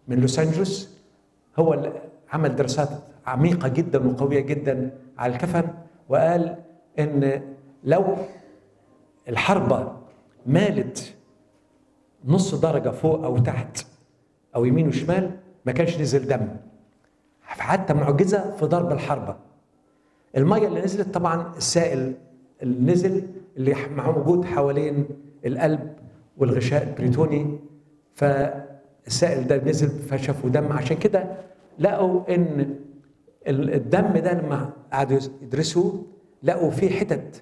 من لوس انجلوس هو اللي عمل دراسات عميقه جدا وقويه جدا على الكفن وقال ان لو الحربه مالت نص درجه فوق او تحت او يمين وشمال ما كانش نزل دم حتى معجزه في ضرب الحربه الميه اللي نزلت طبعا السائل اللي نزل اللي موجود حوالين القلب والغشاء البريتوني فالسائل ده نزل فشافوا دم عشان كده لقوا ان الدم ده لما قعدوا يدرسوا لقوا فيه حتت